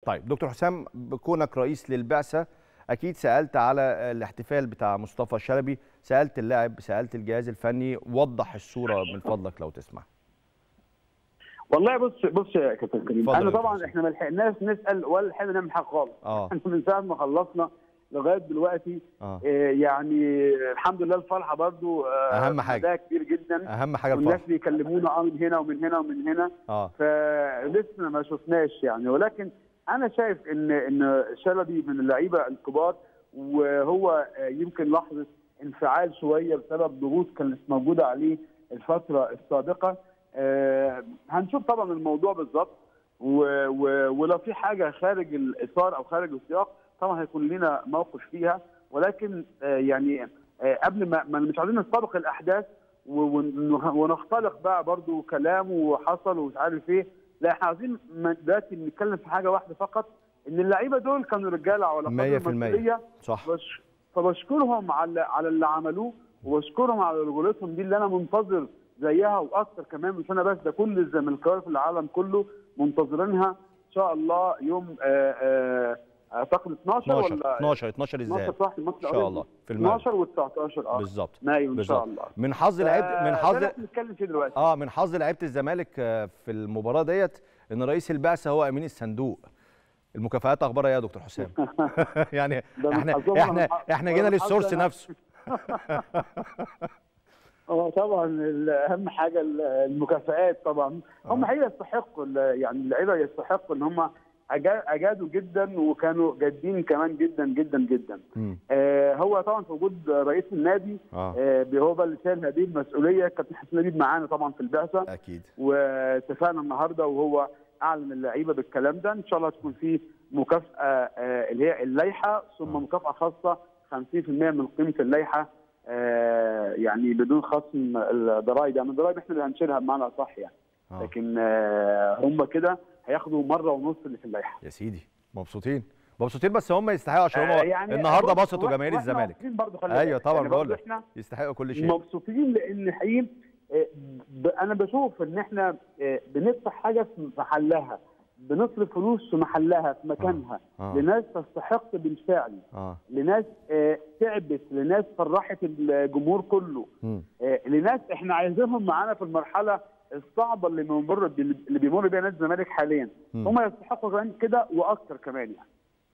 طيب دكتور حسام بكونك رئيس للبعثه اكيد سالت على الاحتفال بتاع مصطفى شلبي سالت اللاعب سالت الجهاز الفني وضح الصوره من فضلك لو تسمح والله بص بص يا كابتن كريم اتفضل يا انا دكتور طبعا حسام. احنا ما لحقناش نسال ولا لحقنا نعمل حاجه خالص اه احنا من ساعه ما خلصنا لغايه دلوقتي اه آه، يعني الحمد لله الفرحه برضو آه، أهم حاجة. مداها كبير جدا اهم حاجه والناس الفرح بيكلمونا اه من هنا ومن هنا ومن هنا اه فلسه ما شفناش يعني ولكن انا شايف ان ان شلبي من اللعيبه الكبار وهو آه، يمكن لحظه انفعال شويه بسبب ضغوط كانت موجوده عليه الفتره السابقه آه، هنشوف طبعا الموضوع بالظبط و- و- ولو في حاجه خارج الاطار او خارج السياق طبعا هيكون لنا موقف فيها ولكن آه، يعني آه، قبل ما ما مش عايزين نستبق الاحداث و- ون- ونختلق بقى برضو كلام وحصل ومش عارف ايه لا احنا عايزين م- دلوقتي نتكلم في حاجه واحده فقط ان اللعيبه دول كانوا رجاله على قدر 100% المسؤوليه صح بش- فبشكرهم على على اللي عملوه وبشكرهم على رجولتهم دي اللي انا منتظر زيها واكثر كمان مش انا بس ده كل الزملكاويه في العالم كله منتظرينها ان شاء الله يوم آه، آه، اعتقد 12 12 ولا 12 12 12 الذهاب صح الماتش ان شاء الله في المغرب 12 و19 اه بالظبط مايو ان شاء بالظبط. الله من حظ لعيبه من ده حظ اللي احنا بنتكلم فيه دلوقتي اه من حظ لعيبه الزمالك آه، في المباراه ديت ان رئيس البعثه هو امين الصندوق المكافآت اخبارها ايه يا دكتور حسام يعني ده من احنا حظهم احنا ولا من- احنا ولا جينا من حظ للسورس أنا؟ نفسه هو طبعا ال- اهم حاجه ال- المكافآت طبعا هم آه. هي يستحقوا ال- يعني اللعيبه يستحقوا ان هم أجا- اجادوا جدا وكانوا جادين كمان جدا جدا جدا مم. آه هو طبعا في وجود رئيس النادي اه آه هو بقى اللي شايل هذه المسؤوليه كابتن حسين لبيب معانا طبعا في البعثه اكيد واتفقنا النهارده وهو اعلن اللعيبه بالكلام ده ان شاء الله تكون في مكافاه آه، اللي هي اللائحه ثم آه. مكافاه خاصه 50% من قيمه اللائحه آه، يعني بدون خصم الضرائب يعني الضرائب احنا اللي هنشيلها بمعنى اصح يعني آه. لكن آه، هم كده هياخدوا مره ونص اللي في اللائحه يا سيدي مبسوطين مبسوطين بس هم يستحقوا عشان هم آه، يعني النهارده بص، بسطوا وإحنا- جماهير وإحنا الزمالك مبسوطين برضه خلي ايوه بالك. طبعا يعني برضه بقول لك احنا يستحقوا كل شيء مبسوطين لان حقيقي آه، ب- انا بشوف ان احنا آه، بندفع حاجه في محلها بنصرف فلوس في محلها في مكانها آه. لناس تستحق بالفعل اه لناس آه، تعبت لناس فرحت الجمهور كله مم. آه، لناس احنا عايزينهم معانا في المرحله الصعبه اللي بيمر اللي بيمر بيها نادي الزمالك حاليا مم. هم يستحقوا كمان كده واكثر كمان يعني